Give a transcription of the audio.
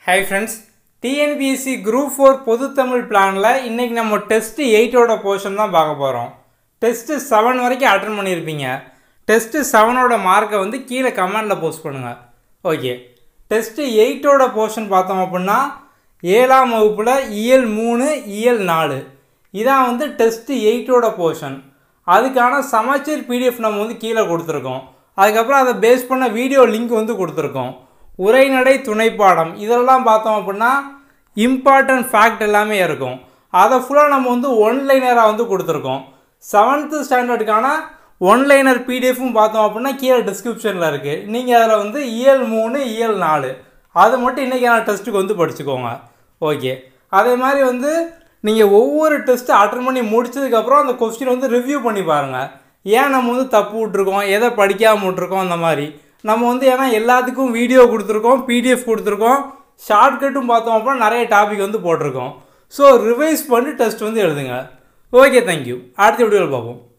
hi friends TNPSC group four பொதுத்தமிழ் பிளானில் இன்றைக்கி நம்ம டெஸ்ட்டு எயிட்டோட போர்ஷன் தான் பார்க்க போகிறோம் டெஸ்ட்டு செவன் வரைக்கும் அட்டன் பண்ணியிருப்பீங்க டெஸ்ட்டு செவனோட மார்க்கை வந்து கீழே கமெண்டில் போஸ்ட் பண்ணுங்கள் ஓகே டெஸ்ட்டு எயிட்டோட போர்ஷன் பார்த்தோம் அப்படின்னா ஏழாம் வகுப்பில் இயல் மூணு இயல் நாலு இதான் வந்து டெஸ்ட்டு எயிட்டோட போர்ஷன் அதுக்கான சமச்சீர் பிடிஎஃப் நம்ம வந்து கீழே கொடுத்துருக்கோம் அதுக்கப்புறம் அதை பேஸ் பண்ண வீடியோ லிங்க் வந்து கொடுத்துருக்கோம் உரைநடை துணைப்பாடம் இதெல்லாம் பார்த்தோம் அப்படின்னா இம்பார்ட்டன்ட் ஃபேக்ட் எல்லாமே இருக்கும் அதை ஃபுல்லாக நம்ம வந்து ஒன்லைனராக வந்து கொடுத்துருக்கோம் செவன்த்து ஸ்டாண்டர்டுக்கான ஒன்லைனர் பிடிஎஃப்பும் பார்த்தோம் அப்படின்னா கீழே டிஸ்கிரிப்ஷனில் இருக்குது நீங்கள் அதில் வந்து இயல் மூணு இயல் நாலு அது மட்டும் இன்றைக்கான டெஸ்ட்டுக்கு வந்து படிச்சுக்கோங்க ஓகே அதே மாதிரி வந்து நீங்கள் ஒவ்வொரு டெஸ்ட்டு அட்டன் பண்ணி முடிச்சதுக்கப்புறம் அந்த கொஸ்டின் வந்து ரிவ்யூ பண்ணி பாருங்கள் ஏன் நம்ம வந்து தப்பு விட்ருக்கோம் எதை படிக்காமல் விட்ருக்கோம் அந்த மாதிரி நம்ம வந்து ஏன்னா எல்லாத்துக்கும் வீடியோ கொடுத்துருக்கோம் பிடிஎஃப் கொடுத்துருக்கோம் ஷார்ட்கட்டும் பார்த்தோம் அப்படின்னா நிறைய டாபிக் வந்து போட்டிருக்கோம் ஸோ ரிவைஸ் பண்ணி டெஸ்ட் வந்து எழுதுங்க ஓகே தேங்க்யூ அடுத்த வீடியோவில் பார்ப்போம்